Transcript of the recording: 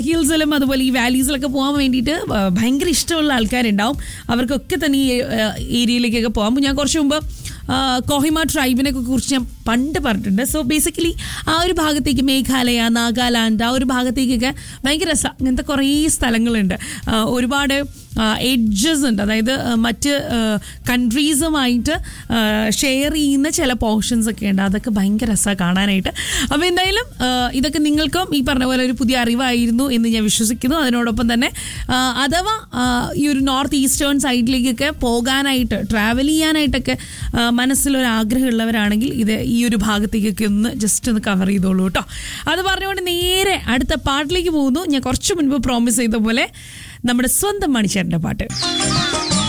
ഹിൽസിലും അതുപോലെ ഈ വാലീസിലൊക്കെ പോകാൻ വേണ്ടിയിട്ട് ആ, ഭയങ്കര ഇഷ്ടമുള്ള ആൾക്കാരുണ്ടാവും അവർക്കൊക്കെ തന്നെ ഈ ആ, ഏരിയയിലേക്കൊക്കെ പോകാം അപ്പോൾ ഞാൻ കുറച്ച് മുമ്പ് ആ, കോഹിമ ട്രൈബിനെ കുറിച്ച് ഞാൻ പണ്ട് പറഞ്ഞിട്ടുണ്ട് സോ ബേസിക്കലി ആ ഒരു ഭാഗത്തേക്ക് മേഘാലയ നാഗാലാൻഡ് ആ ഒരു ഭാഗത്തേക്കൊക്കെ ഭയങ്കര രസ അങ്ങനത്തെ കുറേ സ്ഥലങ്ങളുണ്ട് ആ, ഒരുപാട് എഡ്ജസ് ഉണ്ട് അതായത് ആ, മറ്റ് കൺട്രീസുമായിട്ട് ഷെയർ ചെയ്യുന്ന ചില പോർഷൻസ് ഒക്കെ ഉണ്ട് അതൊക്കെ ഭയങ്കര രസമാണ് കാണാനായിട്ട് അപ്പോൾ എന്തായാലും ആ, ഇതൊക്കെ നിങ്ങൾക്കും ഈ പറഞ്ഞ പോലെ ഒരു പുതിയ അറിവായിരുന്നു എന്ന് ഞാൻ വിശ്വസിക്കുന്നു അതിനോടൊപ്പം തന്നെ ആ, അഥവാ ആ, ഈ ഒരു നോർത്ത് ഈസ്റ്റേൺ സൈഡിലേക്കൊക്കെ പോകാനായിട്ട് ട്രാവൽ ചെയ്യാനായിട്ടൊക്കെ ആ, മനസ്സിലൊരു ആഗ്രഹമുള്ളവരാണെങ്കിൽ ഇത് ഈ ഒരു ഭാഗത്തേക്കൊക്കെ ഒന്ന് ജസ്റ്റ് ഒന്ന് കവർ ചെയ്തോളൂ കേട്ടോ അത് പറഞ്ഞുകൊണ്ട് നേരെ അടുത്ത പാട്ടിലേക്ക് പോകുന്നു ഞാൻ കുറച്ച് മുൻപ് പ്രോമിസ് ചെയ്ത പോലെ നമ്മുടെ സ്വന്തം മണിച്ചേട്ടൻ്റെ പാട്ട്